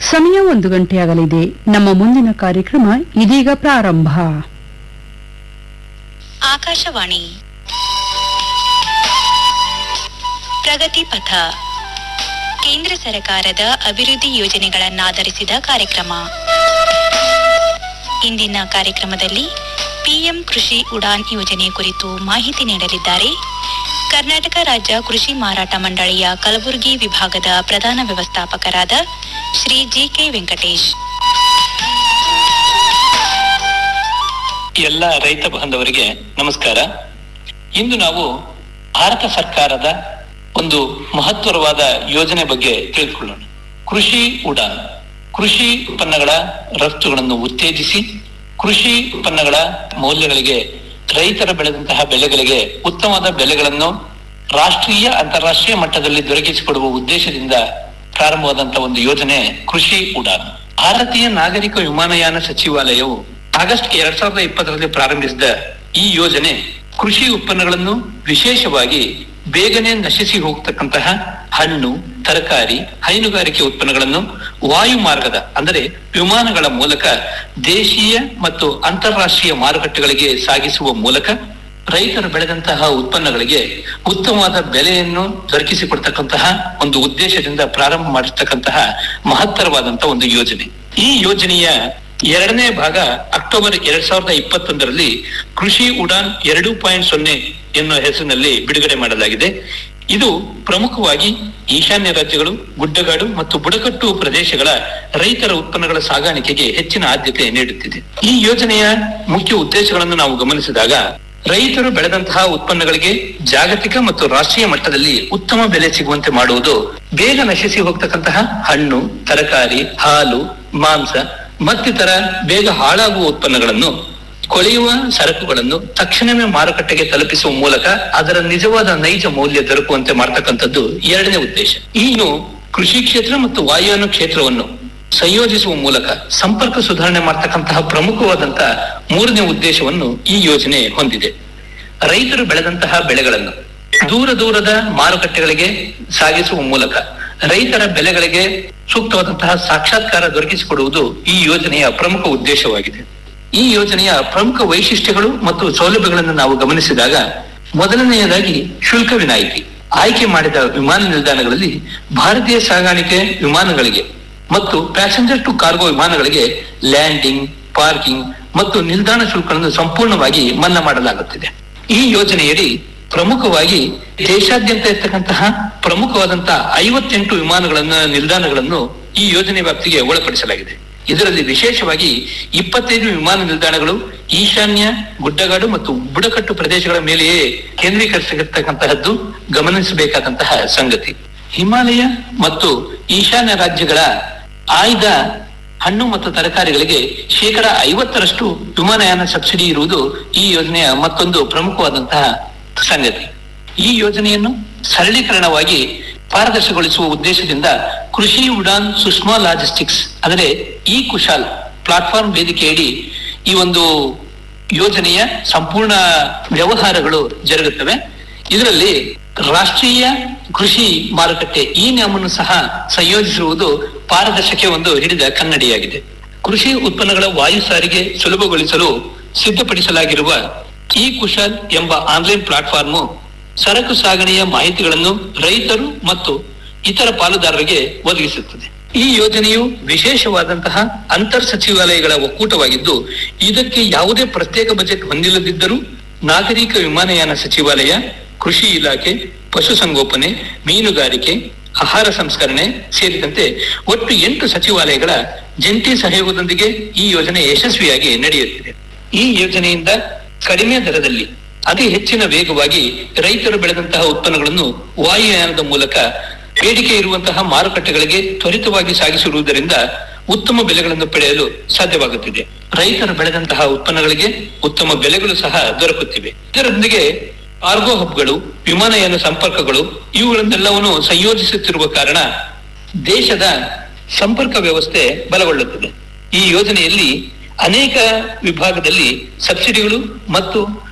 ಸಮಯ ಒಂದು ಗಂಟೆಯಾಗಲಿದೆ ನಮ್ಮ ಮುಂದಿನ ಕಾರ್ಯಕ್ರಮ ಇದೀಗ ಪ್ರಾರಂಭ ಆಕಾಶವಾಣಿ ಪ್ರಗತಿ ಪಥ ಕೇಂದ್ರ ಸರ್ಕಾರದ ಅಭಿವೃದ್ಧಿ ಯೋಜನೆಗಳನ್ನಾಧರಿಸಿದ ಕಾರ್ಯಕ್ರಮ ಇಂದಿನ ಕಾರ್ಯಕ್ರಮದಲ್ಲಿ ಪಿಎಂ ಕೃಷಿ ಉಡಾನ್ ಯೋಜನೆ ಕುರಿತು ಮಾಹಿತಿ ನೀಡಲಿದ್ದಾರೆ ಕರ್ನಾಟಕ ರಾಜ್ಯ ಕೃಷಿ ಮಾರಾಟ ಮಂಡಳಿಯ ಕಲಬುರಗಿ ವಿಭಾಗದ ಪ್ರಧಾನ ವ್ಯವಸ್ಥಾಪಕರಾದ ಶ್ರೀ ಜಿಕೆ ವೆಂಕಟೇಶ್ ಎಲ್ಲ ರೈತ ಬಾಂಧವರಿಗೆ ನಮಸ್ಕಾರ ಇಂದು ನಾವು ಭಾರತ ಸರ್ಕಾರದ ಒಂದು ಮಹತ್ವರವಾದ ಯೋಜನೆ ಬಗ್ಗೆ ತಿಳಿದುಕೊಳ್ಳೋಣ ಕೃಷಿ ಉಡಾನ್ ಕೃಷಿ ಉತ್ಪನ್ನಗಳ ರಫ್ತುಗಳನ್ನು ಉತ್ತೇಜಿಸಿ ಕೃಷಿ ಉತ್ಪನ್ನಗಳ ಮೌಲ್ಯಗಳಿಗೆ ರೈತರ ಬೆಳೆದಂತಹ ಬೆಳೆಗಳಿಗೆ ಉತ್ತಮವಾದ ಬೆಲೆಗಳನ್ನು ರಾಷ್ಟ್ರೀಯ ಅಂತಾರಾಷ್ಟ್ರೀಯ ಮಟ್ಟದಲ್ಲಿ ದೊರಕಿಸಿಕೊಡುವ ಉದ್ದೇಶದಿಂದ ಪ್ರಾರಂಭವಾದಂತಹ ಒಂದು ಯೋಜನೆ ಕೃಷಿ ಉಡಾನ್ ಭಾರತೀಯ ನಾಗರಿಕ ವಿಮಾನಯಾನ ಸಚಿವಾಲಯವು ಆಗಸ್ಟ್ ಎರಡ್ ಸಾವಿರದ ಇಪ್ಪತ್ತರಲ್ಲಿ ಪ್ರಾರಂಭಿಸಿದ ಈ ಯೋಜನೆ ಕೃಷಿ ಉತ್ಪನ್ನಗಳನ್ನು ವಿಶೇಷವಾಗಿ ಬೇಗನೆ ನಶಿಸಿ ಹೋಗ್ತಕ್ಕಂತಹ ಹಣ್ಣು ತರಕಾರಿ ಹೈನುಗಾರಿಕೆ ಉತ್ಪನ್ನಗಳನ್ನು ವಾಯು ಮಾರ್ಗದ ಅಂದರೆ ವಿಮಾನಗಳ ಮೂಲಕ ದೇಶೀಯ ಮತ್ತು ಅಂತಾರಾಷ್ಟ್ರೀಯ ಮಾರುಕಟ್ಟೆಗಳಿಗೆ ಸಾಗಿಸುವ ಮೂಲಕ ರೈತರು ಬೆಳೆದಂತಹ ಉತ್ಪನ್ನಗಳಿಗೆ ಉತ್ತಮವಾದ ಬೆಲೆಯನ್ನು ದೊರಕಿಸಿಕೊಡ್ತಕ್ಕಂತಹ ಒಂದು ಉದ್ದೇಶದಿಂದ ಪ್ರಾರಂಭ ಮಾಡಿರ್ತಕ್ಕಂತಹ ಮಹತ್ತರವಾದಂತಹ ಒಂದು ಯೋಜನೆ ಈ ಯೋಜನೆಯ ಎರಡನೇ ಭಾಗ ಅಕ್ಟೋಬರ್ ಎರಡ್ ಸಾವಿರದ ಇಪ್ಪತ್ತೊಂದರಲ್ಲಿ ಕೃಷಿ ಉಡಾನ್ ಎರಡು ಪಾಯಿಂಟ್ ಸೊನ್ನೆ ಎನ್ನುವ ಹೆಸರಿನಲ್ಲಿ ಬಿಡುಗಡೆ ಮಾಡಲಾಗಿದೆ ಇದು ಪ್ರಮುಖವಾಗಿ ಈಶಾನ್ಯ ರಾಜ್ಯಗಳು ಗುಡ್ಡಗಾಡು ಮತ್ತು ಬುಡಕಟ್ಟು ಪ್ರದೇಶಗಳ ರೈತರ ಉತ್ಪನ್ನಗಳ ಸಾಗಾಣಿಕೆಗೆ ಹೆಚ್ಚಿನ ಆದ್ಯತೆ ನೀಡುತ್ತಿದೆ ಈ ಯೋಜನೆಯ ಮುಖ್ಯ ಉದ್ದೇಶಗಳನ್ನು ನಾವು ಗಮನಿಸಿದಾಗ ರೈತರು ಬೆಳೆದಂತಹ ಉತ್ಪನ್ನಗಳಿಗೆ ಜಾಗತಿಕ ಮತ್ತು ರಾಷ್ಟ್ರೀಯ ಮಟ್ಟದಲ್ಲಿ ಉತ್ತಮ ಬೆಲೆ ಸಿಗುವಂತೆ ಮಾಡುವುದು ಬೇಗ ನಶಿಸಿ ಹೋಗ್ತಕ್ಕಂತಹ ಹಣ್ಣು ತರಕಾರಿ ಹಾಲು ಮಾಂಸ ಮತ್ತಿತರ ಬೇಗ ಹಾಳಾಗುವ ಉತ್ಪನ್ನಗಳನ್ನು ಕೊಳೆಯುವ ಸರಕುಗಳನ್ನು ತಕ್ಷಣವೇ ಮಾರುಕಟ್ಟೆಗೆ ತಲುಪಿಸುವ ಮೂಲಕ ಅದರ ನಿಜವಾದ ನೈಜ ಮೌಲ್ಯ ದೊರಕುವಂತೆ ಮಾಡ್ತಕ್ಕಂಥದ್ದು ಎರಡನೇ ಉದ್ದೇಶ ಇನ್ನು ಕೃಷಿ ಕ್ಷೇತ್ರ ಮತ್ತು ವಾಯುಯಾನ ಕ್ಷೇತ್ರವನ್ನು ಸಂಯೋಜಿಸುವ ಮೂಲಕ ಸಂಪರ್ಕ ಸುಧಾರಣೆ ಮಾಡ್ತಕ್ಕಂತಹ ಪ್ರಮುಖವಾದಂತಹ ಮೂರನೇ ಉದ್ದೇಶವನ್ನು ಈ ಯೋಜನೆ ಹೊಂದಿದೆ ರೈತರು ಬೆಳೆದಂತಹ ಬೆಳೆಗಳನ್ನು ದೂರ ದೂರದ ಮಾರುಕಟ್ಟೆಗಳಿಗೆ ಸಾಗಿಸುವ ಮೂಲಕ ರೈತರ ಬೆಲೆಗಳಿಗೆ ಸೂಕ್ತವಾದಂತಹ ಸಾಕ್ಷಾತ್ಕಾರ ದೊರಕಿಸಿಕೊಡುವುದು ಈ ಯೋಜನೆಯ ಪ್ರಮುಖ ಉದ್ದೇಶವಾಗಿದೆ ಈ ಯೋಜನೆಯ ಪ್ರಮುಖ ವೈಶಿಷ್ಟ್ಯಗಳು ಮತ್ತು ಸೌಲಭ್ಯಗಳನ್ನು ನಾವು ಗಮನಿಸಿದಾಗ ಮೊದಲನೆಯದಾಗಿ ಶುಲ್ಕ ವಿನಾಯಿತಿ ಆಯ್ಕೆ ಮಾಡಿದ ವಿಮಾನ ನಿಲ್ದಾಣಗಳಲ್ಲಿ ಭಾರತೀಯ ಸಾಗಾಣಿಕೆ ವಿಮಾನಗಳಿಗೆ ಮತ್ತು ಪ್ಯಾಸೆಂಜರ್ ಟು ಕಾರ್ಗೋ ವಿಮಾನಗಳಿಗೆ ಲ್ಯಾಂಡಿಂಗ್ ಪಾರ್ಕಿಂಗ್ ಮತ್ತು ನಿಲ್ದಾಣ ಶುಲ್ಕಗಳನ್ನು ಸಂಪೂರ್ಣವಾಗಿ ಮನ್ನಾ ಮಾಡಲಾಗುತ್ತಿದೆ ಈ ಯೋಜನೆಯಡಿ ಪ್ರಮುಖವಾಗಿ ದೇಶಾದ್ಯಂತ ಇರ್ತಕ್ಕಂತಹ ಪ್ರಮುಖವಾದಂತಹ ಐವತ್ತೆಂಟು ವಿಮಾನಗಳನ್ನ ನಿಲ್ದಾಣಗಳನ್ನು ಈ ಯೋಜನೆ ವ್ಯಾಪ್ತಿಗೆ ಒಳಪಡಿಸಲಾಗಿದೆ ಇದರಲ್ಲಿ ವಿಶೇಷವಾಗಿ ಇಪ್ಪತ್ತೈದು ವಿಮಾನ ನಿಲ್ದಾಣಗಳು ಈಶಾನ್ಯ ಗುಡ್ಡಗಾಡು ಮತ್ತು ಬುಡಕಟ್ಟು ಪ್ರದೇಶಗಳ ಮೇಲೆಯೇ ಕೇಂದ್ರೀಕರಿಸಿರ್ತಕ್ಕಂತಹದ್ದು ಗಮನಿಸಬೇಕಾದಂತಹ ಸಂಗತಿ ಹಿಮಾಲಯ ಮತ್ತು ಈಶಾನ್ಯ ರಾಜ್ಯಗಳ ಆಯ್ದ ಹಣ್ಣು ಮತ್ತು ತರಕಾರಿಗಳಿಗೆ ಶೇಕಡ ಐವತ್ತರಷ್ಟು ವಿಮಾನಯಾನ ಸಬ್ಸಿಡಿ ಇರುವುದು ಈ ಯೋಜನೆಯ ಮತ್ತೊಂದು ಪ್ರಮುಖವಾದಂತಹ ಸಂಗತಿ ಈ ಯೋಜನೆಯನ್ನು ಸರಳೀಕರಣವಾಗಿ ಪಾರದರ್ಶಗೊಳಿಸುವ ಉದ್ದೇಶದಿಂದ ಕೃಷಿ ಉಡಾನ್ ಸುಷ್ಮಾ ಲಾಜಿಸ್ಟಿಕ್ಸ್ ಅಂದರೆ ಈ ಕುಶಾಲ್ ಪ್ಲಾಟ್ಫಾರ್ಮ್ ವೇದಿಕೆಯಡಿ ಈ ಒಂದು ಯೋಜನೆಯ ಸಂಪೂರ್ಣ ವ್ಯವಹಾರಗಳು ಜರುಗುತ್ತವೆ ಇದರಲ್ಲಿ ರಾಷ್ಟ್ರೀಯ ಕೃಷಿ ಮಾರುಕಟ್ಟೆ ಈ ನಿಯಮವನ್ನು ಸಹ ಸಂಯೋಜಿಸಿರುವುದು ಪಾರದರ್ಶಕ್ಕೆ ಒಂದು ಹಿಡಿದ ಕನ್ನಡಿಯಾಗಿದೆ ಕೃಷಿ ಉತ್ಪನ್ನಗಳ ವಾಯು ಸಾರಿಗೆ ಸುಲಭಗೊಳಿಸಲು ಸಿದ್ಧಪಡಿಸಲಾಗಿರುವ ಈ ಕುಶಾಲ್ ಎಂಬ ಆನ್ಲೈನ್ ಪ್ಲಾಟ್ಫಾರ್ಮ್ ಸರಕು ಸಾಗಣೆಯ ಮಾಹಿತಿಗಳನ್ನು ರೈತರು ಮತ್ತು ಇತರ ಪಾಲುದಾರರಿಗೆ ಒದಗಿಸುತ್ತದೆ ಈ ಯೋಜನೆಯು ವಿಶೇಷವಾದಂತಹ ಅಂತರ್ ಸಚಿವಾಲಯಗಳ ಒಕ್ಕೂಟವಾಗಿದ್ದು ಇದಕ್ಕೆ ಯಾವುದೇ ಪ್ರತ್ಯೇಕ ಬಜೆಟ್ ಹೊಂದಿಲ್ಲದಿದ್ದರೂ ನಾಗರಿಕ ವಿಮಾನಯಾನ ಸಚಿವಾಲಯ ಕೃಷಿ ಇಲಾಖೆ ಪಶುಸಂಗೋಪನೆ ಮೀನುಗಾರಿಕೆ ಆಹಾರ ಸಂಸ್ಕರಣೆ ಸೇರಿದಂತೆ ಒಟ್ಟು ಎಂಟು ಸಚಿವಾಲಯಗಳ ಜಂಟಿ ಸಹಯೋಗದೊಂದಿಗೆ ಈ ಯೋಜನೆ ಯಶಸ್ವಿಯಾಗಿ ನಡೆಯುತ್ತಿದೆ ಈ ಯೋಜನೆಯಿಂದ ಕಡಿಮೆ ದರದಲ್ಲಿ ಅತಿ ಹೆಚ್ಚಿನ ವೇಗವಾಗಿ ರೈತರು ಬೆಳೆದಂತಹ ಉತ್ಪನ್ನಗಳನ್ನು ವಾಯುಯಾನದ ಮೂಲಕ ಬೇಡಿಕೆ ಇರುವಂತಹ ಮಾರುಕಟ್ಟೆಗಳಿಗೆ ತ್ವರಿತವಾಗಿ ಸಾಗಿಸಿರುವುದರಿಂದ ಉತ್ತಮ ಬೆಲೆಗಳನ್ನು ಪಡೆಯಲು ಸಾಧ್ಯವಾಗುತ್ತಿದೆ ರೈತರು ಬೆಳೆದಂತಹ ಉತ್ಪನ್ನಗಳಿಗೆ ಉತ್ತಮ ಬೆಲೆಗಳು ಸಹ ದೊರಕುತ್ತಿವೆ ಇದರೊಂದಿಗೆ ಕಾರ್ಗೋ ಹಬ್ಗಳು ವಿಮಾನಯಾನ ಸಂಪರ್ಕಗಳು ಇವುಗಳನ್ನೆಲ್ಲವನ್ನು ಸಂಯೋಜಿಸುತ್ತಿರುವ ಕಾರಣ ದೇಶದ ಸಂಪರ್ಕ ವ್ಯವಸ್ಥೆ ಬಲಗೊಳ್ಳುತ್ತದೆ ಈ ಯೋಜನೆಯಲ್ಲಿ ಅನೇಕ ವಿಭಾಗದಲ್ಲಿ ಸಬ್ಸಿಡಿಗಳು ಮತ್ತು